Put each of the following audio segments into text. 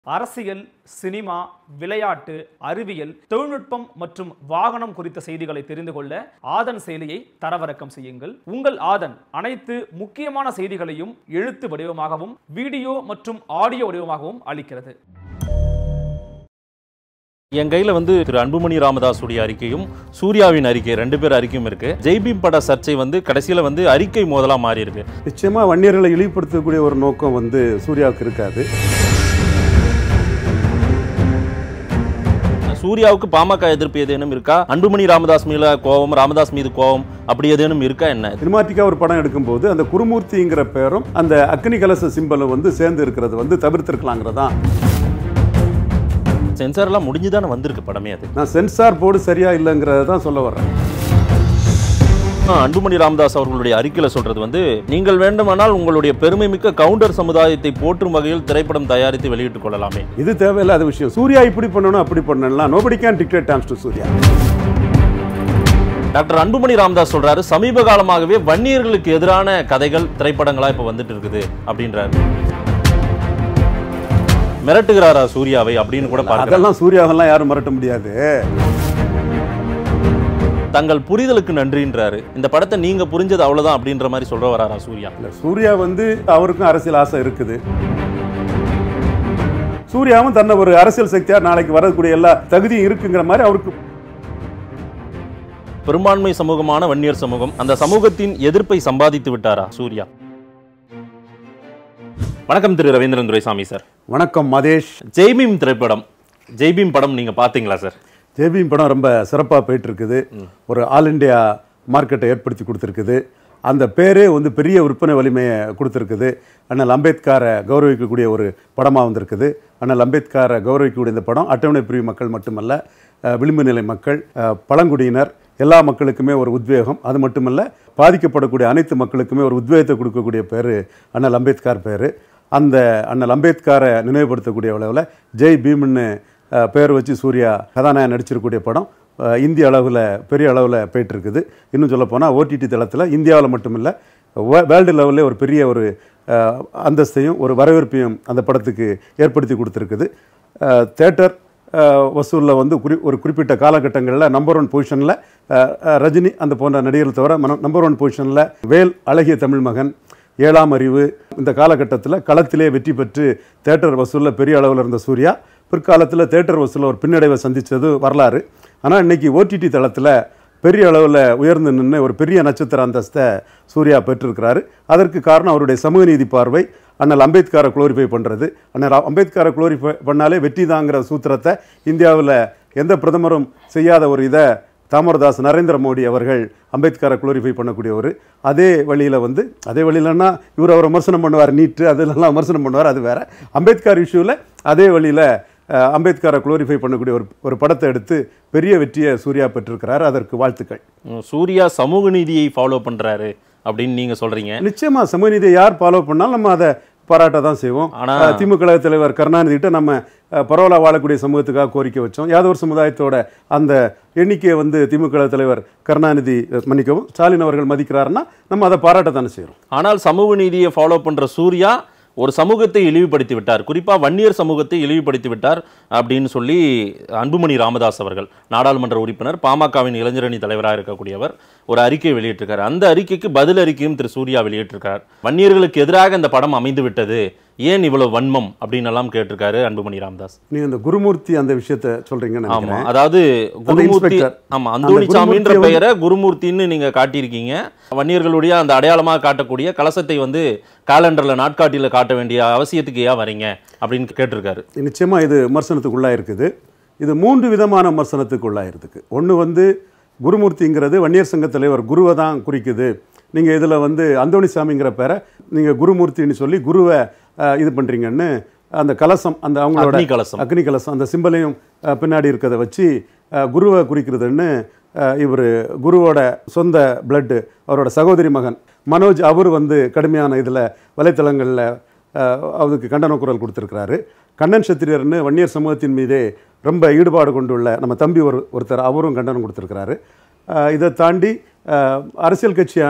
அரசியல் சினிமா விளையாட்டு அறிவியல் தொழில்நுட்பம் மற்றும் வாகனம் குறித்த செய்திகளை தெரிந்து கொள்ள ஆதன் செயலியை தரவிறக்கம் செய்யுங்கள் உங்கள் ஆதன் அனைத்து முக்கியமான செய்திகளையும் எழுத்து வடிவமாகவும் வீடியோ மற்றும் ஆடியோ வடிவமாகவும் அளிக்கிறது என் கையில் வந்து திரு அன்புமணி ராமதாஸுடைய அறிக்கையும் சூர்யாவின் அறிக்கை ரெண்டு பேர் அறிக்கையும் இருக்கு ஜெய்பீம் பட சர்ச்சை வந்து கடைசியில் வந்து அறிக்கை மோதலா மாறி இருக்கு நிச்சயமா வன்னியர்களை இழிவுபடுத்தக்கூடிய ஒரு நோக்கம் வந்து சூர்யாவுக்கு இருக்காது சூர்யாவுக்கு பாமக எதிர்ப்பு ஏதேனும் இருக்கா அன்புமணி ராமதாஸ் மீது கோபம் ராமதாஸ் மீது கோபம் அப்படி ஏதேனும் இருக்கா என்ன சினிமாட்டிக்கா ஒரு படம் எடுக்கும்போது அந்த குருமூர்த்திங்கிற பேரும் அந்த அக்னி கலச சிம்பலும் வந்து சேர்ந்து இருக்கிறது வந்து தவிர்த்திருக்கலாங்கிறதான் சென்சார்லாம் முடிஞ்சுதானே வந்திருக்கு படமே அது நான் சென்சார் போர்டு சரியா இல்லைங்கிறத தான் சொல்ல வர்றேன் ஆ, அன்புமணி ராமதாஸ் அவர்களுடைய அறிக்கையில் சொல்றது வந்து நீங்கள் வேண்டுமானால் உங்களுடைய பெருமை மிக்க கவுண்டர் சமுதாயத்தை போற்றும் வகையில் திரைப்படம் தயாரித்து வெளியிட்டுக் கொள்ளலாமே இது தேவையில்லாத விஷயம் சூர்யா இப்படி பண்ணணும் அப்படி பண்ணலாம் nobody can dictate dance to Suriya doctor Anbumani Ramadoss சொல்றாரு சமீப காலமாகவே வன்னியர்களுக்கு எதிரான கதைகள் திரைப்படங்களா இப்ப வந்துட்டு இருக்குது அப்படின்றாரு மிரட்டுகிறாரா சூர்யாவை அப்படின்னு கூட பார்க்கலாம் அதெல்லாம் சூர்யாவெல்லாம் யாரும் மிரட்ட முடியாது தங்கள் புரிதலுக்கு நன்றின்றாரு இந்த படத்தை நீங்க புரிஞ்சது அவ்வளவுதான் அப்படின்ற மாதிரி சொல்ற வராரா சூர்யா இல்ல, சூர்யா வந்து அவருக்கும் அரசியல் ஆசை இருக்குது சூர்யாவும் தன்னை ஒரு அரசியல் சக்தியா நாளைக்கு வரக்கூடிய எல்லா தகுதியும் இருக்குங்கிற மாதிரி அவருக்கு பெரும்பான்மை சமூகமான வன்னியர் சமூகம் அந்த சமூகத்தின் எதிர்ப்பை சம்பாதித்து விட்டாரா சூர்யா வணக்கம் திரு ரவீந்திரன் துரைசாமி சார் வணக்கம் மதேஷ் ஜெய்பீம் திரைப்படம் ஜெய்பீம் படம் நீங்க பாத்தீங்களா சார் ஜேபிஎம் படம் ரொம்ப சிறப்பாக போயிட்டு இருக்குது ஒரு ஆல் இண்டியா மார்க்கெட்டை ஏற்படுத்தி கொடுத்துருக்குது அந்த பேரே வந்து பெரிய விற்பனை வலிமையை கொடுத்துருக்குது அண்ணல் அம்பேத்கரை கௌரவிக்கக்கூடிய ஒரு படமாக வந்திருக்குது அண்ணல் அம்பேத்கரை கௌரவிக்கக்கூடிய இந்த படம் அட்டவணை பிரிவு மக்கள் மட்டுமல்ல அஹ், விளிம்பு நிலை மக்கள் அஹ், பழங்குடியினர் எல்லா மக்களுக்குமே ஒரு உத்வேகம் அது மட்டுமல்ல பாதிக்கப்படக்கூடிய அனைத்து மக்களுக்குமே ஒரு உத்வேகத்தை கொடுக்கக்கூடிய பேர் அண்ணல் அம்பேத்கர் பேர் அந்த அண்ணல் அம்பேத்கரை நினைவுபடுத்தக்கூடிய அளவில் ஜெய் பீம்னு அஹ், பேர் வச்சு சூர்யா கதாநாயகன் நடிச்சிருக்கக்கூடிய படம் அஹ், இந்திய அளவில் பெரிய அளவில் போயிட்டு இருக்குது இன்னும் சொல்லப் போனால் ஓடிடி தளத்தில் இந்தியாவில் மட்டுமில்லை வேர்ல்டு லெவலில் ஒரு பெரிய ஒரு அஹ், அந்தஸ்தையும் ஒரு வரவேற்பையும் அந்த படத்துக்கு ஏற்படுத்தி கொடுத்துருக்குது தேட்டர் வசூலில் வந்து குறி ஒரு குறிப்பிட்ட காலகட்டங்களில் நம்பர் ஒன் பொசிஷனில் ரஜினி அந்த போன்ற நடிகர்கள் தவிர நம்பர் ஒன் பொசிஷனில் வேல் அழகிய தமிழ் மகன் ஏழாம் அறிவு இந்த காலகட்டத்தில் களத்திலே வெற்றி பெற்று தேட்டர் வசூலில் பெரிய அளவில் இருந்த சூர்யா பிற்காலத்தில் தேட்டர் வசூலில் ஒரு பின்னடைவை சந்தித்தது வரலாறு ஆனால் இன்னைக்கு ஓடிடி தளத்தில் பெரிய அளவில் உயர்ந்து நின்று ஒரு பெரிய நட்சத்திர அந்தஸ்தை சூர்யா பெற்றிருக்கிறாரு அதற்கு காரணம் அவருடைய சமூக நீதி பார்வை அண்ணல் அம்பேத்கரை குளோரிஃபை பண்ணுறது அண்ணல் அம்பேத்கரை குளோரிஃபை பண்ணாலே வெற்றி தாங்கிற சூத்திரத்தை இந்தியாவில் எந்த பிரதமரும் செய்யாத ஒரு இதை தாமரதாஸ் நரேந்திர மோடி அவர்கள் அம்பேத்கரை குளோரிஃபை பண்ணக்கூடியவர் அதே வழியில் வந்து அதே வழியிலன்னா இவர் அவர் விமர்சனம் பண்ணுவார் நீட்டு அதெல்லாம் விமர்சனம் பண்ணுவார் அது வேற அம்பேத்கர் இஷ்யூவில் அதே வழியில் அஹ், அம்பேத்கரை குளோரிஃபை பண்ணக்கூடிய ஒரு ஒரு படத்தை எடுத்து பெரிய வெற்றியை சூர்யா பெற்றிருக்கிறார் அதற்கு வாழ்த்துக்கள் உம், சூர்யா சமூக நீதியை ஃபாலோ பண்றாரு அப்படின்னு நீங்க சொல்றீங்க நிச்சயமா சமூகநீதியை யார் ஃபாலோ பண்ணாலும் நம்ம அதை பாராட்ட தான் செய்வோம் ஆனா- அஹ், திமுக தலைவர் கருணாநிதிகிட்ட நம்ம அஹ், பரவலாக வாழக்கூடிய சமூகத்துக்காக கோரிக்கை வச்சோம் யாதவர் சமுதாயத்தோட அந்த எண்ணிக்கையை வந்து திமுக தலைவர் கருணாநிதி அஹ், மன்னிக்கவும் ஸ்டாலின் அவர்கள் மதிக்கிறாருன்னா நம்ம அதை பாராட்ட தானே செய்கிறோம் ஆனால் சமூக நீதியை ஃபாலோ பண்ற சூர்யா ஒரு சமூகத்தை இழிவுபடுத்தி விட்டார் குறிப்பா வன்னியர் சமூகத்தை இழிவுபடுத்தி விட்டார் அப்படின்னு சொல்லி அன்புமணி ராமதாஸ் அவர்கள் நாடாளுமன்ற உறுப்பினர் பாமகவின் இளைஞரணி தலைவராக இருக்கக்கூடியவர் ஒரு அறிக்கை வெளியிட்டிருக்கார் அந்த அறிக்கைக்கு பதில் அறிக்கையும் திரு சூர்யா வெளியிட்டிருக்கார் வன்னியர்களுக்கு எதிராக இந்த படம் அமைந்து விட்டது ஏன் இவ்வளவு வன்மம் அப்படின்னு எல்லாம் கேட்டிருக்காரு அன்புமணி ராமதாஸ் நீங்க இந்த குருமூர்த்தி அந்த விஷயத்த சொல்றீங்கன்னு ஆமா நினைக்கிறேன் அதாவது குருமூர்த்தி inspector. ஆமா அந்த அந்தோணிசாமின்ற குருமூர்த்தியை வந்து- பெயரை குருமூர்த்தின்னு நீங்க காட்டியிருக்கீங்க வன்னியர்களுடைய அந்த அடையாளமாக காட்டக்கூடிய கலசத்தை வந்து காலண்டர்ல நாட்காட்டியில காட்ட வேண்டிய அவசியத்துக்கு ஏன் வரீங்க அப்படின்னு கேட்டிருக்காரு நிச்சயமா இது விமர்சனத்துக்குள்ளா இருக்குது இது மூன்று விதமான விமர்சனத்துக்குள்ளா இருக்குது ஒன்று வந்து குருமூர்த்திங்கிறது வன்னியர் சங்க தலைவர் குருவை தான் குறிக்குது நீங்கள் இதில் வந்து அந்தோணிசாமிங்கிற பேரை நீங்கள் குருமூர்த்தின்னு சொல்லி குருவை அஹ், இது பண்ணுறீங்கன்னு அந்த கலசம் அந்த அவங்களோட அக்னி கலசம். அக்னி கலசம் அந்த சிம்பலையும் அஹ், பின்னாடி இருக்கிறத வச்சு அஹ், குருவை குறிக்கிறதுன்னு இவர் குருவோட சொந்த பிளட்டு அவரோட சகோதரி மகன் மனோஜ் அவர் வந்து கடுமையான இதில் வலைத்தளங்களில் அதுக்கு கண்டன குரல் கொடுத்துருக்கிறாரு கண்ணன் சத்திரியர்னு வன்னியர் சமூகத்தின் மீதே ரொம்ப ஈடுபாடு கொண்டுள்ள நம்ம தம்பி ஒரு ஒருத்தர் அவரும் கண்டனம் கொடுத்துருக்கிறாரு அஹ், இதை தாண்டி அஹ், அரசியல் கட்சியான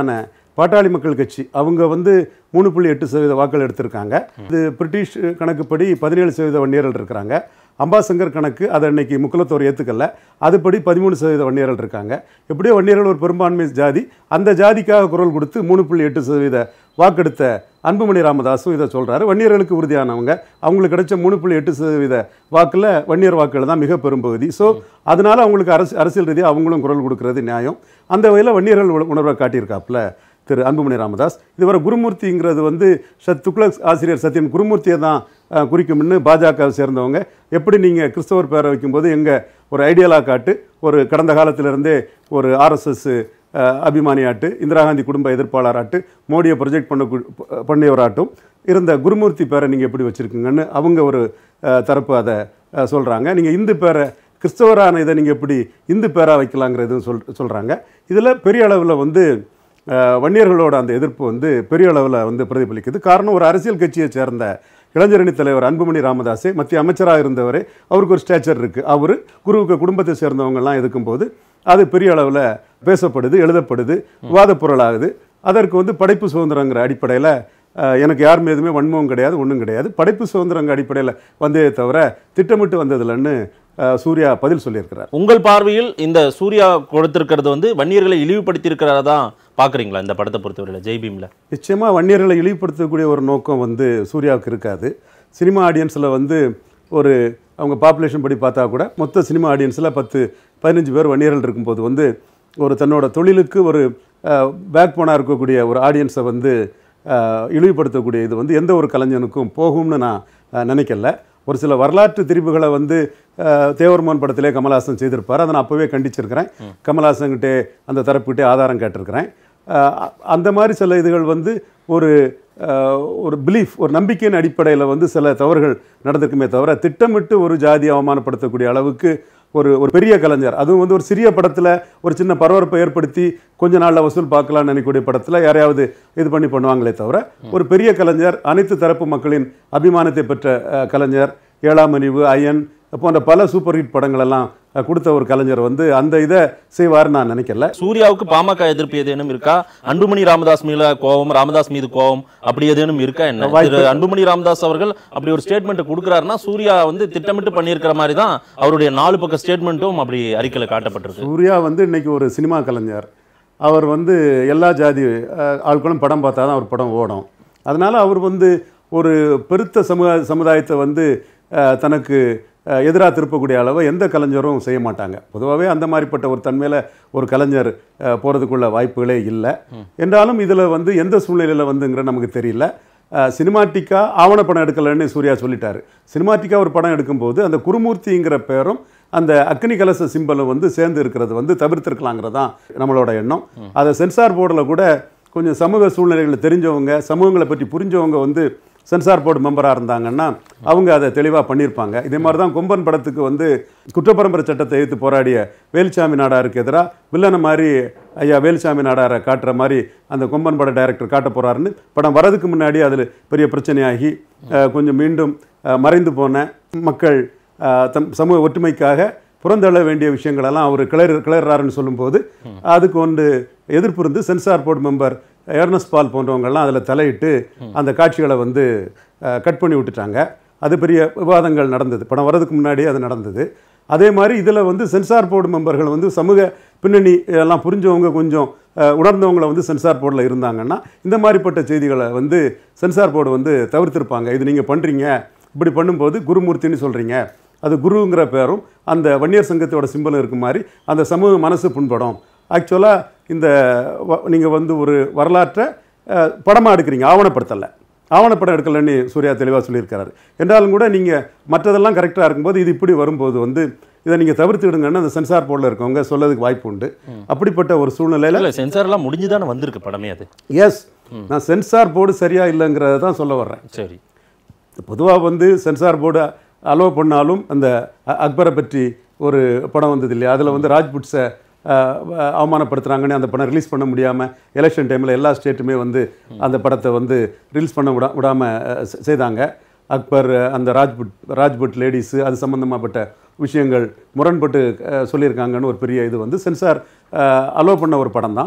பாட்டாளி மக்கள் கட்சி அவங்க வந்து மூணு புள்ளி எட்டு சதவீத வாக்குகள் எடுத்திருக்காங்க இது பிரிட்டிஷ் கணக்குப்படி பதினேழு சதவீத வன்னியர்கள் இருக்கிறாங்க அம்பாசங்கர் கணக்கு அதை அன்னைக்கு முக்குலத்தோர் ஏற்றுக்கல அதுபடி பதிமூணு சதவீத வன்னியர்கள் இருக்காங்க எப்படியோ வன்னியர்கள் ஒரு பெரும்பான்மை ஜாதி அந்த ஜாதிக்காக குரல் கொடுத்து மூணு புள்ளி எட்டு சதவீத வாக்கெடுத்த அன்புமணி ராமதாஸும் இதை சொல்றாரு வன்னியர்களுக்கு உறுதியானவங்க அவங்களுக்கு கிடைச்ச மூணு புள்ளி எட்டு சதவீத வாக்கில் வன்னியர் வாக்குகள் தான் மிக பெரும்பகுதி ஸோ அதனால அவங்களுக்கு அரசு அரசியல் ரீதியாக அவங்களும் குரல் கொடுக்கறது நியாயம் அந்த வகையில் வன்னியர்கள் உண- உணர்வை காட்டியிருக்காப்புல திரு அன்புமணி ராமதாஸ் இதுவரை குருமூர்த்திங்கிறது வந்து சத் துக்ளக் ஆசிரியர் சத்யன் குருமூர்த்தியை தான் அஹ், குறிக்கும்னு பாஜகவை சேர்ந்தவங்க எப்படி நீங்கள் கிறிஸ்தவர் பேரை வைக்கும்போது எங்கள் ஒரு ஐடியலாக காட்டு ஒரு கடந்த காலத்திலிருந்தே ஒரு ஆர்எஸ்எஸ் அபிமானியாட்டு இந்திரா காந்தி குடும்ப எதிர்ப்பாளராட்டு மோடியை ப்ரொஜெக்ட் பண்ண பண்ணியவராட்டும் இருந்த குருமூர்த்தி பேரை நீங்கள் எப்படி வச்சுருக்கீங்கன்னு அவங்க ஒரு அஹ், தரப்பு அதை சொல்கிறாங்க நீங்கள் இந்து பேரை கிறிஸ்தவரான இதை நீங்கள் எப்படி இந்து பேரா வைக்கலாங்கிறதும் சொல் சொல்கிறாங்க இதில் பெரிய அளவில் வந்து அஹ், வன்னியர்களோட அந்த எதிர்ப்பு வந்து பெரிய அளவில் வந்து பிரதிபலிக்குது காரணம் ஒரு அரசியல் கட்சியை சேர்ந்த இளைஞரணி தலைவர் அன்புமணி ராமதாஸே மத்திய அமைச்சராக இருந்தவரே அவருக்கு ஒரு ஸ்டேச்சர் இருக்குது அவர் குருவுக்கு குடும்பத்தை சேர்ந்தவங்கெல்லாம் இருக்கும்போது அது பெரிய அளவில் பேசப்படுது எழுதப்படுது விவாதப் பொருளாகுது அதற்கு வந்து படைப்பு சுதந்திரங்கிற அடிப்படையில் எனக்கு யார் மீதுமே வன்மம் கிடையாது ஒன்றும் கிடையாது படைப்பு சுதந்திரங்க அடிப்படையில் வந்ததே தவிர திட்டமிட்டு வந்ததில்லைன்னு அஹ், சூர்யா பதில் சொல்லியிருக்கிறார் உங்கள் பார்வையில் இந்த சூர்யா கொடுத்திருக்கிறது வந்து வன்னியர்களை இழிவுபடுத்தி இருக்கிறதா தான் பாக்குறீங்களா இந்த படத்தை பொறுத்தவரையில ஜெய்பீம்ல நிச்சயமாக வன்னியர்களை இழிவுபடுத்தக்கூடிய ஒரு நோக்கம் வந்து சூர்யாவுக்கு இருக்காது சினிமா ஆடியன்ஸில் வந்து ஒரு அவங்க பாப்புலேஷன் படி பார்த்தா கூட மொத்த சினிமா ஆடியன்ஸில் பத்து பதினஞ்சு பேர் வன்னியர்கள் இருக்கும்போது வந்து ஒரு தன்னோட தொழிலுக்கு ஒரு பேக் போனாக இருக்கக்கூடிய ஒரு ஆடியன்ஸை வந்து அஹ், இழிவுபடுத்தக்கூடிய இது வந்து எந்த ஒரு கலைஞனுக்கும் போகும்னு நான் அஹ், நினைக்கல ஒரு சில வரலாற்று திரிவுகளை வந்து அஹ், தேவர்மோகன் படத்திலே கமல்ஹாசன் செய்திருப்பார் அதை நான் அப்போவே கண்டிச்சிருக்கிறேன் கமல்ஹாசன்கிட்டே அந்த தரப்புகிட்டே ஆதாரம் கேட்டிருக்கிறேன் அஹ் அ- அந்த மாதிரி சில இதுகள் வந்து ஒரு அஹ், ஒரு பிலீஃப் ஒரு நம்பிக்கையின் அடிப்படையில் வந்து சில தவறுகள் நடந்திருக்குமே தவிர திட்டமிட்டு ஒரு ஜாதியை அவமானப்படுத்தக்கூடிய அளவுக்கு ஒரு ஒரு பெரிய கலைஞர் அதுவும் வந்து ஒரு சிறிய படத்தில் ஒரு சின்ன பரபரப்பை ஏற்படுத்தி கொஞ்ச நாளில் வசூல் பார்க்கலாம்னு நினைக்கக்கூடிய படத்தில் யாரையாவது இது பண்ணி பண்ணுவாங்களே தவிர ஒரு பெரிய கலைஞர் அனைத்து தரப்பு மக்களின் அபிமானத்தை பெற்ற அஹ், கலைஞர் ஏழாம் அணிவு அயன் போன்ற பல சூப்பர் ஹிட் படங்கள் எல்லாம் அஹ், கொடுத்த ஒரு கலைஞர் வந்து அந்த இதை செய்வார்னு நான் நினைக்கல சூர்யாவுக்கு பாமக எதிர்ப்பு ஏதேனும் இருக்கா அன்புமணி ராமதாஸ் மீது கோவம் ராமதாஸ் மீது கோவம் அப்படி ஏதேனும் இருக்கா என்ன வாய்ப்பு- திரு அன்புமணி ராமதாஸ் அவர்கள் அப்படி ஒரு ஸ்டேட்மெண்ட் கொடுக்குறாருன்னா சூர்யா வந்து திட்டமிட்டு பண்ணியிருக்கிற மாதிரி தான் அவருடைய நாலு பக்க ஸ்டேட்மெண்ட்டும் அப்படி அறிக்கையில் காட்டப்பட்டிருக்கு சூர்யா வந்து இன்னைக்கு ஒரு சினிமா கலைஞர் அவர் வந்து எல்லா ஜாதி அஹ், ஆட்களும் படம் பார்த்தா தான் அவர் படம் ஓடும் அதனால அவர் வந்து ஒரு பெருத்த சமுதாய சமுதாயத்தை வந்து அஹ், தனக்கு எதிராக திருப்பக்கூடிய அளவை எந்த கலைஞரும் செய்ய மாட்டாங்க பொதுவாகவே அந்த மாதிரிப்பட்ட ஒரு தன்மையில் ஒரு கலைஞர் அஹ், போறதுக்குள்ள வாய்ப்புகளே இல்லை என்றாலும் இதில் வந்து எந்த சூழ்நிலையில் வந்துங்கிற நமக்கு தெரியல சினிமாட்டிக்கா ஆவணப்படம் எடுக்கலைன்னு சூர்யா சொல்லிட்டாரு சினிமாட்டிக்கா ஒரு படம் எடுக்கும்போது அந்த குருமூர்த்திங்கிற பேரும் அந்த அக்னி கலச சிம்பலும் வந்து சேர்ந்து இருக்கிறது வந்து தவிர்த்திருக்கலாங்கிறது தான் நம்மளோட எண்ணம் அதை சென்சார் போர்டில் கூட கொஞ்சம் சமூக சூழ்நிலைகளை தெரிஞ்சவங்க சமூகங்களை பற்றி புரிஞ்சவங்க வந்து சென்சார் போர்டு மெம்பராக இருந்தாங்கன்னா அவங்க அதை தெளிவாக பண்ணியிருப்பாங்க இதே மாதிரி தான் கொம்பன் படத்துக்கு வந்து குற்றப்பரம்பரை சட்டத்தை எதிர்த்து போராடிய வேலுச்சாமி நாடாருக்கு எதிராக வில்லனை மாதிரி ஐயா வேலுச்சாமி நாடாரை காட்டுற மாதிரி அந்த கொம்பன் பட டைரக்டர் காட்ட போறாருன்னு படம் வரதுக்கு முன்னாடி அதில் பெரிய பிரச்சனையாகி அஹ், கொஞ்சம் மீண்டும் அஹ், மறைந்து போன மக்கள் அஹ், தம் சமூக ஒற்றுமைக்காக புறந்தள்ள வேண்டிய விஷயங்களெல்லாம் அவர் கிளறு கிளறாருன்னு சொல்லும்போது அதுக்கு ஒன்று எதிர்ப்பு இருந்து சென்சார் போர்டு மெம்பர் ஏர்னஸ் பால் போன்றவங்கெல்லாம் அதில் தலையிட்டு அந்த காட்சிகளை வந்து கட் பண்ணி விட்டுட்டாங்க அது பெரிய விவாதங்கள் நடந்தது படம் வர்றதுக்கு முன்னாடியே அது நடந்தது அதே மாதிரி இதில் வந்து சென்சார் போர்டு மெம்பர்கள் வந்து சமூக பின்னணி எல்லாம் புரிஞ்சவங்க கொஞ்சம் அஹ், உணர்ந்தவங்கள வந்து சென்சார் போர்டில் இருந்தாங்கன்னா இந்த மாதிரிப்பட்ட செய்திகளை வந்து சென்சார் போர்டு வந்து தவிர்த்திருப்பாங்க இது நீங்கள் பண்ணுறீங்க இப்படி பண்ணும்போது குருமூர்த்தின்னு சொல்கிறீங்க அது குருங்கிற பேரும் அந்த வன்னியர் சங்கத்தோட சிம்பலும் இருக்க மாதிரி அந்த சமூக மனசு புண்படும் ஆக்சுவலாக இந்த நீங்கள் வந்து ஒரு வரலாற்றை அஹ், படமா எடுக்கிறீங்க ஆவணப்படுத்தலை ஆவணப்படம் எடுக்கலைன்னு சூர்யா தெளிவாக சொல்லியிருக்கிறாரு என்றாலும் கூட நீங்கள் மற்றதெல்லாம் கரெக்டாக இருக்கும்போது இது இப்படி வரும்போது வந்து இதை நீங்கள் தவிர்த்துடுங்கன்னு அந்த சென்சார் போர்டில் இருக்கவங்க சொல்லதுக்கு வாய்ப்பு உண்டு அப்படிப்பட்ட ஒரு சூழ்நிலையில் இல்ல சென்சார் எல்லாம் முடிஞ்சுதானே வந்திருக்கு படமே அது எஸ் நான் சென்சார் போர்டு சரியா இல்லைங்கிறத தான் சொல்ல வர்றேன் சரி பொதுவாக வந்து சென்சார் போர்டு அலோவ் பண்ணாலும் அந்த அ- அக்பரை பற்றி ஒரு படம் வந்தது இல்லையா அதில் வந்து ராஜ்புட்ஸை அவமானப்படுத்துகிறாங்கன்னு அந்த படம் ரிலீஸ் பண்ண முடியாமல் எலெக்ஷன் டைமில் எல்லா ஸ்டேட்டுமே வந்து அந்த படத்தை வந்து ரிலீஸ் பண்ண விடா விடாமல் செய்தாங்க அக்பர் அஹ், அந்த ராஜ்புட் ராஜ்புட் லேடிஸு அது சம்மந்தமாகப்பட்ட விஷயங்கள் முரண்பட்டு அஹ், சொல்லியிருக்காங்கன்னு ஒரு பெரிய இது வந்து சென்சார் அலோவ் பண்ண ஒரு படம் தான்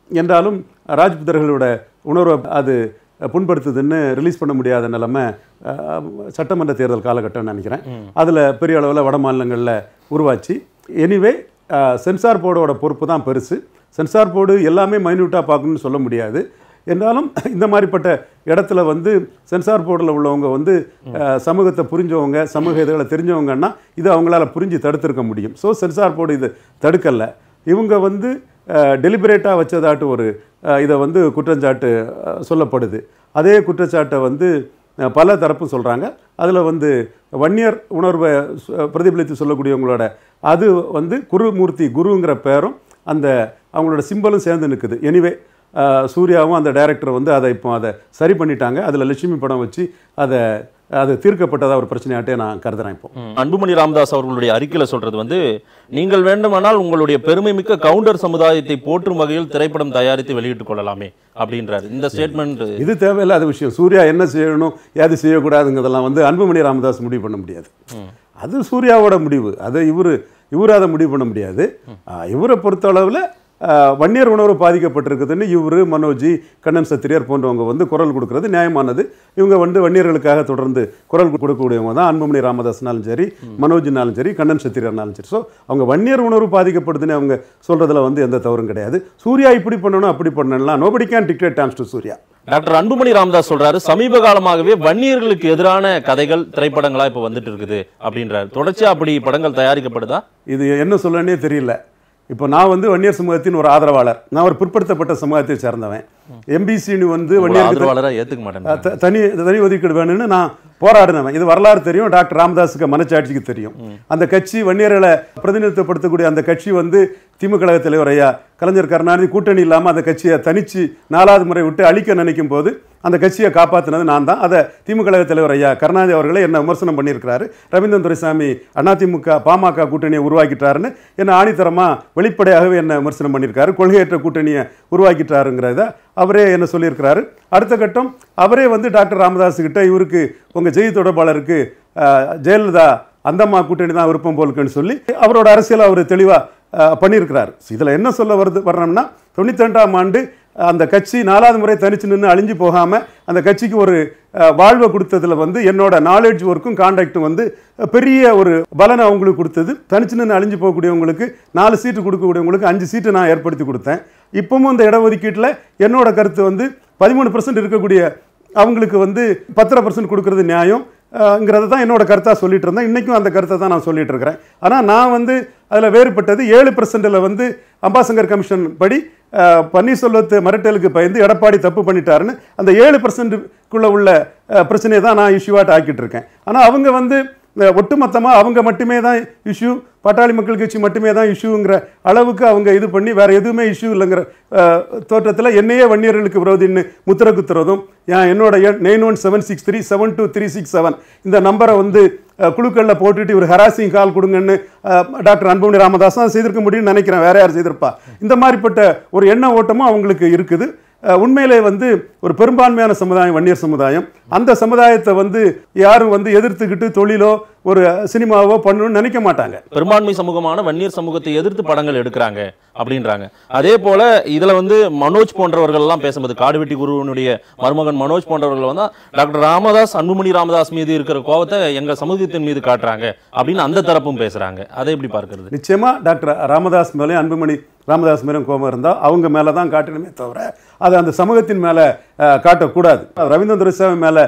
என்றாலும் ராஜ்புத்தர்களோட உணர்வை அது புண்படுத்துதுன்னு ரிலீஸ் பண்ண முடியாத நிலைமை அஹ், சட்டமன்ற தேர்தல் காலகட்டம்னு நினைக்கிறேன் அதில் பெரிய அளவில் வட மாநிலங்களில் உருவாச்சு எனிவே சென்சார் போர்டோட பொறுப்பு தான் பெருசு சென்சார் போர்டு எல்லாமே மைன்யூட்டாக பார்க்கணும்னு சொல்ல முடியாது என்றாலும் இந்த மாதிரிப்பட்ட இடத்துல வந்து சென்சார் போர்டில் உள்ளவங்க வந்து அஹ், சமூகத்தை புரிஞ்சவங்க சமூக இதுகளை தெரிஞ்சவங்கன்னா இது அவங்களால புரிஞ்சு தடுத்திருக்க முடியும் ஸோ சென்சார் போர்டு இது தடுக்கலை இவங்க வந்து டெலிபரேட்டாக வச்சதாட்டு ஒரு அஹ், இதை வந்து குற்றச்சாட்டு அஹ், சொல்லப்படுது அதே குற்றச்சாட்டை வந்து அஹ், பல தரப்பு சொல்கிறாங்க அதில் வந்து வன்னியர் உணர்வை சு- பிரதிபலித்து சொல்லக்கூடியவங்களோட அது வந்து குருமூர்த்தி குருங்கிற பேரும் அந்த அவங்களோட சிம்பலும் சேர்ந்து நிற்குது எனிவே சூர்யாவும் அந்த டைரக்டர் வந்து அதை இப்போ அதை சரி பண்ணிட்டாங்க அதில் லட்சுமி படம் வச்சு அதை அது தீர்க்கப்பட்டதா ஒரு பிரச்சனையாட்டே நான் கருதுறேன் இப்போ ம். அன்புமணி ராமதாஸ் அவர்களுடைய அறிக்கையில சொல்றது வந்து நீங்கள் வேண்டுமானால் உங்களுடைய பெருமை மிக்க கவுண்டர் சமுதாயத்தை போற்றும் வகையில் திரைப்படம் தயாரித்து வெளியிட்டுக் கொள்ளலாமே அப்படின்றாரு இந்த ஸ்டேட்மெண்ட் இது தேவையில்லாத விஷயம் சூர்யா என்ன செய்யணும் ஏது செய்யக்கூடாதுங்கிறதெல்லாம் வந்து அன்புமணி ராமதாஸ் முடிவு பண்ண முடியாது அது சூர்யாவோட முடிவு அதை இவர் இவர் அதை முடிவு பண்ண முடியாது ஆ, இவரை பொறுத்தளவில் வன்னியர் உணர்வு பாதிக்கப்பட்டிருக்குதுன்னு இவர் மனோஜி கண்ணன் சத்திரியர் போன்றவங்க வந்து குரல் கொடுக்கறது நியாயமானது இவங்க வந்து வன்னியர்களுக்காக தொடர்ந்து குரல் கொடுக்கக்கூடியவங்க தான் அன்புமணி ராமதாஸ்னாலும் சரி மனோஜ்னாலும் சரி கண்ணன் சத்திரியர்னாலும் சரி ஸோ அவங்க வன்னியர் உணர்வு பாதிக்கப்படுதுன்னு அவங்க சொல்றதுல வந்து எந்த தவறும் கிடையாது சூர்யா இப்படி பண்ணணும் அப்படி பண்ணலாம் nobody can dictate dance to Suriya doctor Anbumani Ramadoss சொல்றாரு சமீப காலமாகவே வன்னியர்களுக்கு எதிரான கதைகள் திரைப்படங்களா இப்ப வந்துட்டு இருக்குது அப்படின்றாரு தொடர்ச்சியா அப்படி படங்கள் தயாரிக்கப்படுதா இது என்ன சொல்லனே தெரியல இப்போ நான் வந்து வன்னியர் சமூகத்தின் ஒரு ஆதரவாளர் நான் ஒரு பிற்படுத்தப்பட்ட சமூகத்தை சேர்ந்தவன் எம்பிசின்னு வந்து உங்களை வன்னியருக்கு ஆதரவாளரா ஏத்துக்க மாட்டேன் த- தனி தனி ஒதுக்கீடு வேணும்னு நான் போராடினவன் இது வரலாறு தெரியும் டாக்டர் ராமதாஸுக்கு மனச்சாட்சிக்கு தெரியும் அந்த கட்சி வன்னியர்களை பிரதிநிதித்துவப்படுத்தக்கூடிய அந்த கட்சி வந்து திமுக கழக தலைவர் ஐயா கலைஞர் கருணாநிதி கூட்டணி இல்லாமல் அந்த கட்சியை தனிச்சு நாலாவது முறை விட்டு அழிக்க நினைக்கும் போது அந்த கட்சியை காப்பாற்றினது நான் தான் அதை திமுக கழக தலைவர் ஐயா கருணாநிதி அவர்களே என்ன விமர்சனம் பண்ணியிருக்கிறாரு ரவீந்திரன் துரைசாமி அதிமுக பாமக கூட்டணியை உருவாக்கிட்டாருன்னு என்ன ஆணித்தரமாக வெளிப்படையாகவே என்ன விமர்சனம் பண்ணியிருக்காரு கொள்கையற்ற கூட்டணியை உருவாக்கிட்டாருங்கிறத அவரே என்ன சொல்லியிருக்கிறாரு அடுத்த கட்டம் அவரே வந்து டாக்டர் ராமதாஸ் கிட்ட இவருக்கு உங்கள் செய்தி தொடர்பாளருக்கு அஹ், ஜெயலலிதா அந்தம்மா கூட்டணி தான் விருப்பம் போலுக்குன்னு சொல்லி அவரோட அரசியல் அவர் தெளிவாக பண்ணியிருக்கிறார் இதில் என்ன சொல்ல வருது வர்றோம்னா தொண்ணூத்தி ரெண்டாம் ஆண்டு அந்த கட்சி நாலாவது முறை தனிச்சு நின்று அழிஞ்சு போகாமல் அந்த கட்சிக்கு ஒரு அஹ், வாழ்வை கொடுத்ததுல வந்து என்னோட நாலேஜ் ஒர்க்கும் கான்டாக்டும் வந்து அஹ், பெரிய ஒரு பலனை அவங்களுக்கு கொடுத்தது தனிச்சு நின்று அழிஞ்சு போகக்கூடியவங்களுக்கு நாலு சீட்டு கொடுக்கக்கூடியவங்களுக்கு அஞ்சு சீட்டு நான் ஏற்படுத்தி கொடுத்தேன் இப்பவும் இந்த இடஒதுக்கீட்டில் என்னோட கருத்து வந்து பதிமூணு இருக்கக்கூடிய அவங்களுக்கு வந்து பத்தரை பர்சன்ட் கொடுக்கறது நியாயம் ங்கிறத தான் என்னோட கருத்தாக சொல்லிட்டு இருந்தேன் இன்றைக்கும் அந்த கருத்தை தான் நான் சொல்லிட்டு இருக்கிறேன் ஆனால் நான் வந்து அதில் வேறுபட்டது ஏழு பர்சன்டில் வந்து அம்பாசங்கர் கமிஷன் படி அஹ், பன்னீர்செல்வத்து மிரட்டலுக்கு பயந்து எடப்பாடி தப்பு பண்ணிட்டாருன்னு அந்த ஏழு பர்சன்ட்டுக்குள்ளே உள்ள அஹ், பிரச்சனையை தான் நான் இஷ்யூவாட் ஆக்கிட்டு இருக்கேன் ஆனால் அவங்க வந்து அஹ், ஒட்டுமொத்தமாக அவங்க மட்டுமே தான் இஷ்யூ பாட்டாளி மக்கள் கட்சி மட்டுமே தான் இஷ்யூங்கிற அளவுக்கு அவங்க இது பண்ணி வேற எதுவுமே இஷ்யூ இல்லைங்கிற தோற்றத்தில் என்னையே வன்னியர்களுக்கு விரோதின்னு முத்திர குத்துறதும் ஏன் என்னோட எண் nine one seven six three seven two three six seven இந்த நம்பரை வந்து அஹ், குழுக்களில் போட்டுட்டு இவர் ஹராசிங் கால் கொடுங்கன்னு அஹ், டாக்டர் அன்புமணி ராமதாஸ் தான் செய்திருக்க முடியும்னு நினைக்கிறேன் வேற யார் செய்திருப்பா இந்த மாதிரிப்பட்ட ஒரு எண்ண ஓட்டமும் அவங்களுக்கு இருக்குது அஹ், உண்மையிலே வந்து ஒரு பெரும்பான்மையான சமுதாயம் வன்னியர் சமுதாயம் அந்த சமுதாயத்தை வந்து யாரும் வந்து எதிர்த்துக்கிட்டு தொழிலோ ஒரு சினிமாவோ பண்ணணும்னு நினைக்க மாட்டாங்க பெரும்பான்மை சமூகமான வன்னியர் சமூகத்தை எதிர்த்து படங்கள் எடுக்கிறாங்க அப்படின்றாங்க அதே போல இதுல வந்து மனோஜ் போன்றவர்கள் எல்லாம் பேசும்போது காடுவெட்டி குருவனுடைய மருமகன் மனோஜ் போன்றவர்கள் வந்து டாக்டர் ராமதாஸ் அன்புமணி ராமதாஸ் மீது இருக்கிற கோபத்தை எங்க சமூகத்தின் மீது காட்டுறாங்க அப்படின்னு அந்த தரப்பும் பேசுறாங்க அதை எப்படி பார்க்கிறது நிச்சயமா டாக்டர் ராமதாஸ் மேலே அன்புமணி ராமதாஸ் மேலும் கோபம் இருந்தால் அவங்க மேலே தான் காட்டணுமே தவிர அது அந்த சமூகத்தின் மேலே காட்டக்கூடாது ரவீந்திரன் துரைசாமி மேலே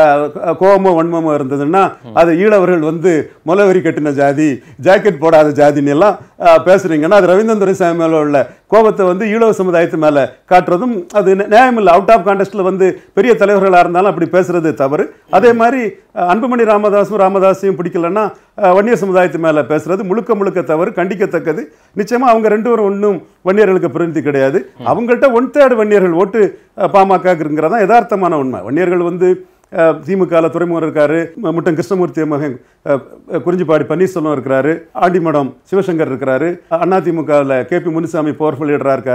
கோபமோ வன்மமோ இருந்ததுன்னா அது ஈழவர்கள் வந்து முலவரி கட்டின ஜாதி ஜாக்கெட் போடாத ஜாதின்னு எல்லாம் அஹ், பேசுறீங்கன்னா அது ரவீந்திரன் துரைசாமி மேலே உள்ள கோபத்தை வந்து ஈழவ சமுதாயத்து மேலே காட்டுறதும் அது நி- நியாயம் இல்லை அவுட் ஆஃப் கான்டெஸ்ட்டில் வந்து பெரிய தலைவர்களாக இருந்தாலும் அப்படி பேசுறது தவறு அதே மாதிரி அஹ், அன்புமணி ராமதாஸும் ராமதாஸையும் பிடிக்கலன்னா அஹ், வன்னியர் சமுதாயத்து மேலே பேசுறது முழுக்க முழுக்க தவறு கண்டிக்கத்தக்கது நிச்சயமா அவங்க ரெண்டு பேரும் ஒன்றும் வன்னியர்களுக்கு பிரதிநிதி கிடையாது அவங்கள்ட்ட ஒன் தேர்ட் வன்னியர்கள் ஓட்டு பாமகங்கிறதா யதார்த்தமான உண்மை வன்னியர்கள் வந்து அஹ், திமுகவில் துறைமுகம் இருக்காரு ம- முட்டம் கிருஷ்ணமூர்த்தி மகன் அஹ், குறிஞ்சிப்பாடி பன்னீர்செல்வம் இருக்கிறாரு ஆண்டிமடம் சிவசங்கர் இருக்கிறாரு அதிமுகவில் கே பி முனுசாமி பவர்ஃபுல் லீடராக இருக்காரு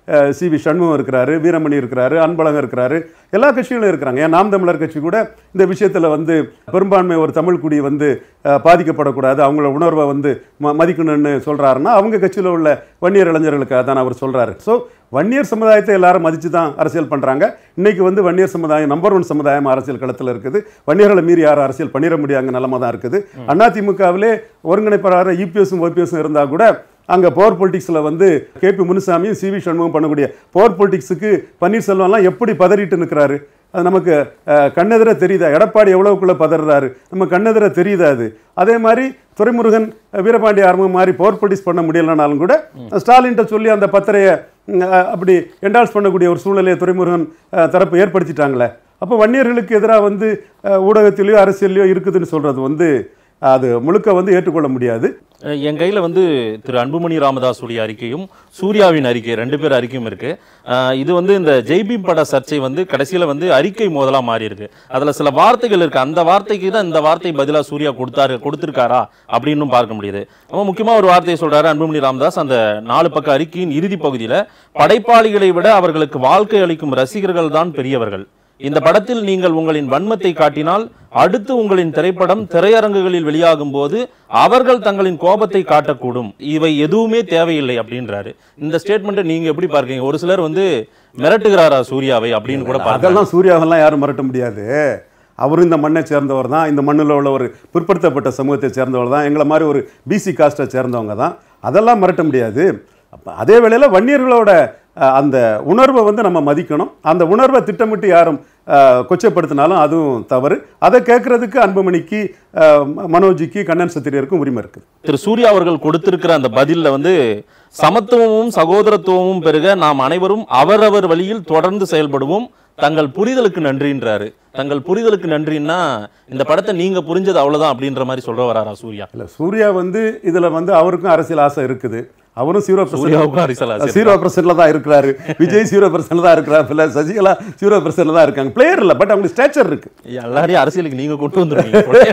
சி வி சண்முகம் இருக்கிறாரு வீரமணி இருக்கிறாரு அன்பழகன் இருக்கிறாரு எல்லா கட்சிகளும் இருக்கிறாங்க ஏன் நாம் தமிழர் கட்சி கூட இந்த விஷயத்தில் வந்து பெரும்பான்மை ஒரு தமிழ் குடி வந்து அஹ், பாதிக்கப்படக்கூடாது அவங்கள உணர்வை வந்து ம மதிக்கணும்னு சொல்கிறாருன்னா அவங்க கட்சியில் உள்ள வன்னியர் இளைஞர்களுக்காக தான் அவர் சொல்கிறாரு ஸோ வன்னியர் சமுதாயத்தை எல்லாரும் மதித்து தான் அரசியல் பண்ணுறாங்க இன்னைக்கு வந்து வன்னியர் சமுதாயம் நம்பர் ஒன் சமுதாயம் அரசியல் களத்தில் இருக்குது வன்னியர்களை மீறி யாரும் அரசியல் பண்ணிட முடியாங்க நிலமை தான் இருக்குது அதிமுகவிலே ஒருங்கிணைப்பாளர் இபிஎஸும் ஓபிஎஸும் இருந்தால் கூட அங்கே பவர் பொலிட்டிக்ஸில் வந்து கேபி முனுசாமியும் சிவி சண்முகம் பண்ணக்கூடிய பவர் பொலிட்டிக்ஸுக்கு பன்னீர்செல்வம்லாம் எப்படி பதறிட்டு நிற்கிறாரு அது நமக்கு அஹ், கண்ணெதிர தெரியுதா எடப்பாடி எவ்வளவுக்குள்ள பதறாரு நம்ம கண்ணெதிர தெரியுதா அது அதே மாதிரி துரைமுருகன் அஹ், வீரபாண்டி ஆர்வம் மாதிரி பவர் பொலிட்டிக்ஸ் பண்ண முடியலனாலும் கூட ஸ்டாலின்ட்ட சொல்லி அந்த பத்திரையை ம், அஹ், அப்படி என்டால்ஸ் பண்ணக்கூடிய ஒரு சூழ்நிலையை துரைமுருகன் அஹ், தரப்பு ஏற்படுத்திட்டாங்களே அப்போ வன்னியர்களுக்கு எதிராக வந்து அஹ், ஊடகத்திலேயோ அரசியல்லையோ இருக்குதுன்னு சொல்றது வந்து அது முழுக்க வந்து ஏற்றுக்கொள்ள முடியாது அஹ் என் கையில வந்து திரு அன்புமணி ராமதாஸுடைய அறிக்கையும் சூர்யாவின் அறிக்கை ரெண்டு பேர் அறிக்கையும் இருக்கு அஹ் இது வந்து இந்த ஜெய்பீம் பட சர்ச்சை வந்து கடைசியில வந்து அறிக்கை மோதலா மாறி இருக்கு அதுல சில வார்த்தைகள் இருக்கு அந்த வார்த்தைக்கு தான் இந்த வார்த்தை பதிலா சூர்யா கொடுத்தாரு கொடுத்திருக்காரா அப்படின்னு பார்க்க முடியுது அவன் முக்கியமா ஒரு வார்த்தையை சொல்றாரு அன்புமணி ராமதாஸ் அந்த நாலு பக்க அறிக்கையின் இறுதி பகுதியில படைப்பாளிகளை விட அவர்களுக்கு வாழ்க்கை அளிக்கும் ரசிகர்கள் தான் பெரியவர்கள் இந்த படத்தில் நீங்கள் உங்களின் வன்மத்தை காட்டினால் அடுத்து உங்களின் திரைப்படம் திரையரங்குகளில் வெளியாகும் போது அவர்கள் தங்களின் கோபத்தை காட்டக்கூடும் இவை எதுவுமே தேவையில்லை அப்படின்றாரு இந்த ஸ்டேட்மெண்ட்டை நீங்க எப்படி பார்க்கீங்க ஒரு சிலர் வந்து மிரட்டுகிறாரா சூர்யாவை அப்படின்னு கூட பார்க்கலாம் அதெல்லாம் சூர்யாவெல்லாம் யாரும் மிரட்ட முடியாது அவரும் இந்த மண்ணை சேர்ந்தவர் தான் இந்த மண்ணில் உள்ள ஒரு பிற்படுத்தப்பட்ட சமூகத்தை சேர்ந்தவர் தான் எங்களை மாதிரி ஒரு பிசி காஸ்ட்டை சேர்ந்தவங்க தான் அதெல்லாம் மிரட்ட முடியாது அப்ப அதே வேளையில் வன்னியர்களோட அஹ், அந்த உணர்வை வந்து நம்ம மதிக்கணும் அந்த உணர்வை திட்டமிட்டு யாரும் அஹ், கொச்சைப்படுத்தினாலும் அதுவும் தவறு அதை கேட்கறதுக்கு அன்புமணிக்கு அஹ், ம- மனோஜிக்கு கண்ணன் சத்திரியருக்கும் உரிமை இருக்குது திரு சூர்யா அவர்கள் கொடுத்திருக்கிற அந்த பதில்ல வந்து சமத்துவமும் சகோதரத்துவமும் பெருக நாம் அனைவரும் அவரவர் வழியில் தொடர்ந்து செயல்படுவோம் தங்கள் புரிதலுக்கு நன்றின்றாரு தங்கள் புரிதலுக்கு நன்றின்னா இந்த படத்தை நீங்க புரிஞ்சது அவ்வளவுதான் அப்படின்ற மாதிரி சொல்ற வராரா சூர்யா இல்லை சூர்யா வந்து இதில் வந்து அவருக்கும் அரசியல் ஆசை இருக்குது அவரும் சீரோ சூர்யாவுக்கும் அரசியல் ஆசை ஜீரோ பர்சன்ட்ல தான் இருக்கிறாரு விஜய் ஜீரோ பர்சன்ட்ல தான் இருக்கிறாரு இல்ல சசிகலா ஜீரோ பர்சன்ட்ல தான் இருக்காங்க பிளேயர் இல்ல பட் அவங்களுக்கு ஸ்டேச்சர் இருக்கு எல்லாரையும் அரசியலுக்கு நீங்க கொண்டு வந்துருக்கீங்க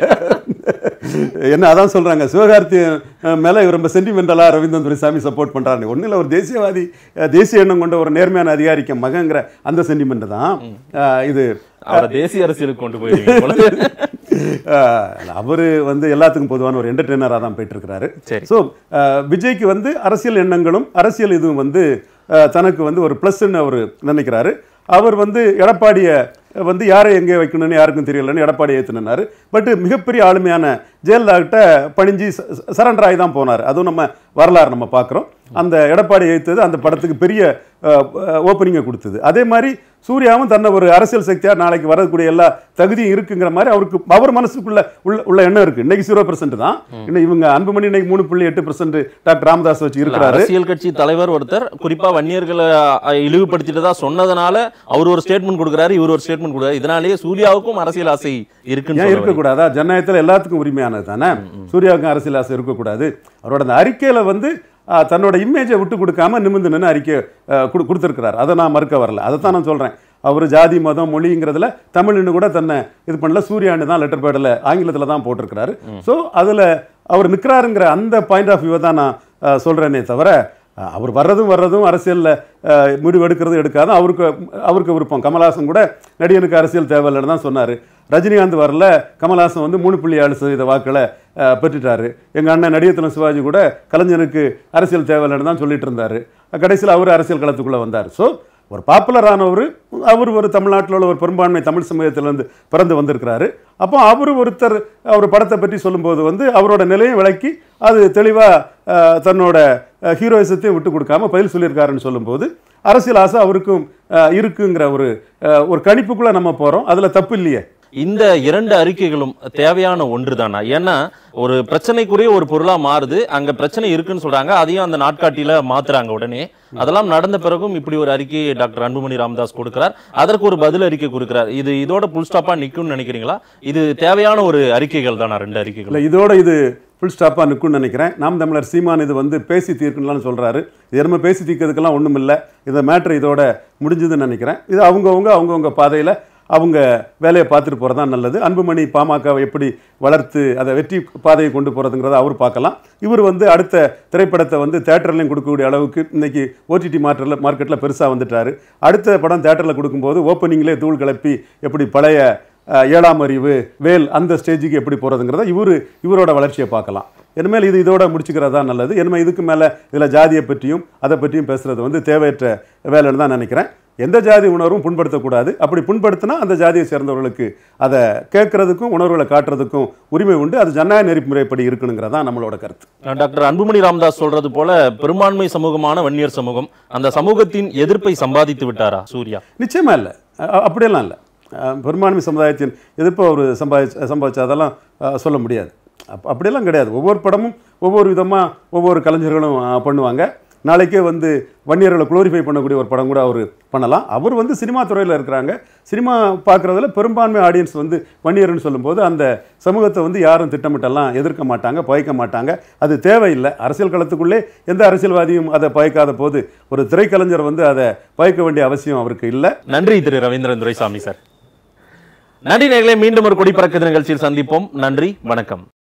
என்ன அதான் சொல்றாங்க சிவகார்த்தி அஹ், மேல இவர் ரொம்ப சென்டிமெண்டலா ரவீந்திரன் துரைசாமி சப்போர்ட் பண்றாரு ஒன்றும் இல்லை ஒரு தேசியவாதி அஹ், தேசிய எண்ணம் கொண்ட ஒரு நேர்மையான அதிகாரிக்கு மகங்கிற அந்த சென்டிமெண்ட் தான் அஹ், இது அவரை தேசிய அரசியலுக்கு கொண்டு போயிருக்கீங்க போல. அவர் வந்து எல்லாத்துக்கும் பொதுவான ஒரு என்டர்டெய்னராக தான் போயிட்டு இருக்கிறாரு சரி. ஸோ விஜய்க்கு வந்து அரசியல் எண்ணங்களும் அரசியல் இதுவும் வந்து அஹ், தனக்கு வந்து ஒரு ப்ளஸ்ன்னு அவர் நினைக்கிறாரு அவர் வந்து எடப்பாடியை வந்து யாரை எங்கே வைக்கணும்னு யாருக்கும் தெரியலன்னு எடப்பாடி ஏற்றுனாரு பட் மிகப்பெரிய ஆளுமையான ஜெயலலிதா கிட்ட பணிஞ்சு சரண்டர் ஆகி தான் போனார் அதுவும் நம்ம வரலாறு நம்ம பார்க்குறோம் அந்த எடப்பாடி ஏற்றது அந்த படத்துக்கு பெரிய ஓப்பனிங்கை கொடுத்தது அதே மாதிரி சூர்யாவும் தன்னை ஒரு அரசியல் சக்தியாக நாளைக்கு வரக்கூடிய எல்லா தகுதியும் இருக்குங்கிற மாதிரி அவருக்கு அவர் மனசுக்குள்ள உள்ள உள்ள எண்ணம் இருக்கு இன்னைக்கு ஜீரோ பர்சன்ட் தான் இன்னும் இவங்க அன்புமணி இன்னைக்கு மூணு புள்ளி எட்டு பர்சன்ட் டாக்டர் ராமதாஸ் வச்சு இருக்கிறாரு அரசியல் கட்சி தலைவர் ஒருத்தர் குறிப்பா வன்னியர்களை அஹ், இழிவுபடுத்திட்டதா சொன்னதுனால அவர் ஒரு ஸ்டேட்மெண்ட் கொடுக்குறாரு இவர் ஒரு ஸ்டேட்மெண்ட் கொடுக்குறாரு இதனாலேயே சூர்யாவுக்கும் அரசியல் ஆசை இருக்குன்னு ஏன் சொல்ல வரீங்க. இருக்கக்கூடாதா ஜனநாயகத்தில் எல்லாத்துக்கும் உரிமையானது தானே சூர்யாவுக்கும் அரசியல் ஆசை இருக்கக்கூடாது அவரோட அந்த அறிக்கையில் வந்து ஆ, தன்னோட இமேஜை விட்டு கொடுக்காம நிமிந்து நின்று அறிக்கை ஆ, கொடு கொடுத்துருக்கிறார் அதை நான் மறுக்க வரல அதை தான் நான் சொல்கிறேன் அவர் ஜாதி மதம் மொழிங்கிறதுல தமிழ்னு கூட தன்னை இது பண்ணல சூர்யான்னு தான் லெட்டர் பேடில் ஆங்கிலத்தில் தான் போட்டிருக்கிறாரு ஸோ அதில் அவர் நிற்கிறாருங்கிற அந்த பாயிண்ட் ஆஃப் வியூவை தான் நான் ஆ, சொல்றேனே தவிர ஆ, அவர் வர்றதும் வர்றதும் அரசியலில் முடிவு எடுக்கிறதும் எடுக்காதும் அவருக்கு அவருக்கு விருப்பம் கமல்ஹாசன் கூட நடிகனுக்கு அரசியல் தேவையில்லைன்னு தான் சொன்னார் ரஜினிகாந்த் வரல கமல்ஹாசன் வந்து மூணு புள்ளி ஏழு சதவீத வாக்களை அஹ், பெற்றுட்டாரு எங்கள் அண்ணன் நடிகத்தின சிவாஜி கூட கலைஞருக்கு அரசியல் தேவையில்லைன்னு தான் சொல்லிட்டு இருந்தார் கடைசியில் அவர் அரசியல் களத்துக்குள்ளே வந்தார் ஸோ ஒரு பாப்புலரானவர் அவர் ஒரு தமிழ்நாட்டில் உள்ள ஒரு பெரும்பான்மை தமிழ் சமூகத்திலேருந்து பிறந்து வந்திருக்கிறாரு அப்போ அவர் ஒருத்தர் அவர் படத்தை பற்றி சொல்லும்போது வந்து அவரோட நிலையை விளக்கி அது தெளிவாக தன்னோட ஹீரோயிசத்தையும் விட்டு கொடுக்காம பதில் சொல்லியிருக்காருன்னு சொல்லும்போது அரசியல் ஆசை அவருக்கும் அஹ், இருக்குங்கிற ஒரு அஹ், ஒரு கணிப்புக்குள்ளே நம்ம போகிறோம் அதில் தப்பு இல்லையே இந்த இரண்டு அறிக்கைகளும் தேவையான ஒன்று தானா ஏன்னா ஒரு பிரச்சனைக்குரிய ஒரு பொருளா மாறுது அங்க பிரச்சனை இருக்குன்னு சொல்றாங்க அதையும் அந்த நாட்காட்டியில மாத்துறாங்க உடனே அதெல்லாம் நடந்த பிறகும் இப்படி ஒரு அறிக்கையை டாக்டர் அன்புமணி ராமதாஸ் கொடுக்கிறார் அதற்கு ஒரு பதில் அறிக்கை கொடுக்கிறார் இது இதோட புல் ஸ்டாப்பா நிக்கும்னு நினைக்கிறீங்களா இது தேவையான ஒரு அறிக்கைகள் தானா ரெண்டு அறிக்கைகள் இல்லை இதோட இது ஃபுல் ஸ்டாப்பாக நிற்கும்னு நினைக்கிறேன் நாம் தமிழர் சீமான் இது வந்து பேசி தீர்க்கணும்னு சொல்கிறாரு இது நம்ம பேசி தீர்க்கிறதுக்கெல்லாம் ஒன்றும் இல்லை இந்த மேட்ரு இதோட முடிஞ்சதுன்னு நினைக்கிறேன் இது அவங்கவுங்க அவங்கவுங்க பாதையில் அவங்க வேலையை பார்த்துட்டு போகிறது தான் நல்லது அன்புமணி பாமகவை எப்படி வளர்த்து அதை வெற்றி பாதையை கொண்டு போகிறதுங்கிறத அவர் பார்க்கலாம் இவர் வந்து அடுத்த திரைப்படத்தை வந்து தேட்டர்லையும் கொடுக்கக்கூடிய அளவுக்கு இன்னைக்கு ஓடிடி மார்க்கெட்டில் மார்க்கெட்டில் பெருசாக வந்துட்டார் அடுத்த படம் தேட்டரில் கொடுக்கும்போது ஓப்பனிங்லேயே தூள் கிளப்பி எப்படி பழைய அஹ், ஏழாம் அறிவு வேல் அந்த ஸ்டேஜுக்கு எப்படி போகிறதுங்கிறத இவர் இவரோட வளர்ச்சியை பார்க்கலாம் இனிமேல் இது இதோட முடிச்சுக்கிறது தான் நல்லது இனிமேல் இதுக்கு மேலே இதில் ஜாதியை பற்றியும் அதை பற்றியும் பேசுறது வந்து தேவையற்ற வேலைன்னு தான் நினைக்கிறேன் எந்த ஜாதி உணர்வும் புண்படுத்தக்கூடாது அப்படி புண்படுத்தினா அந்த ஜாதியை சேர்ந்தவர்களுக்கு அதை கேட்கறதுக்கும் உணர்வுகளை காட்டுறதுக்கும் உரிமை உண்டு அது ஜனநாயக நெறிமுறைப்படி இருக்கணுங்கிறதா நம்மளோட கருத்து டாக்டர் அன்புமணி ராமதாஸ் சொல்றது போல பெரும்பான்மை சமூகமான வன்னியர் சமூகம் அந்த சமூகத்தின் எதிர்ப்பை சம்பாதித்து விட்டாரா சூர்யா நிச்சயமா இல்லை அ- அப்படியெல்லாம் இல்லை அஹ் பெரும்பான்மை சமுதாயத்தின் எதிர்ப்பு அவர் சம்பாதிச்சு சம்பாதிச்சு அதெல்லாம் அஹ், சொல்ல முடியாது அப் அப்படியெல்லாம் கிடையாது ஒவ்வொரு படமும் ஒவ்வொரு விதமாக ஒவ்வொரு கலைஞர்களும் அஹ், பண்ணுவாங்க நாளைக்கே வந்து வன்னியர்களை குளோரிஃபை பண்ணக்கூடிய ஒரு படம் கூட அவர் பண்ணலாம் அவர் வந்து சினிமா துறையில் இருக்கிறாங்க சினிமா பார்க்குறதுல பெரும்பான்மை ஆடியன்ஸ் வந்து வன்னியர்னு சொல்லும்போது அந்த சமூகத்தை வந்து யாரும் திட்டமிட்டெல்லாம் எதிர்க்க மாட்டாங்க பகைக்க மாட்டாங்க அது தேவையில்லை அரசியல் களத்துக்குள்ளே எந்த அரசியல்வாதியும் அதை பகைக்காத போது ஒரு திரைக்கலைஞர் வந்து அதை பகைக்க வேண்டிய அவசியம் அவருக்கு இல்லை நன்றி திரு ரவீந்திரன் துரைசாமி சார் நன்றி நேர்களே மீண்டும் ஒரு கொடி பறக்குது நிகழ்ச்சியில் சந்திப்போம் நன்றி வணக்கம்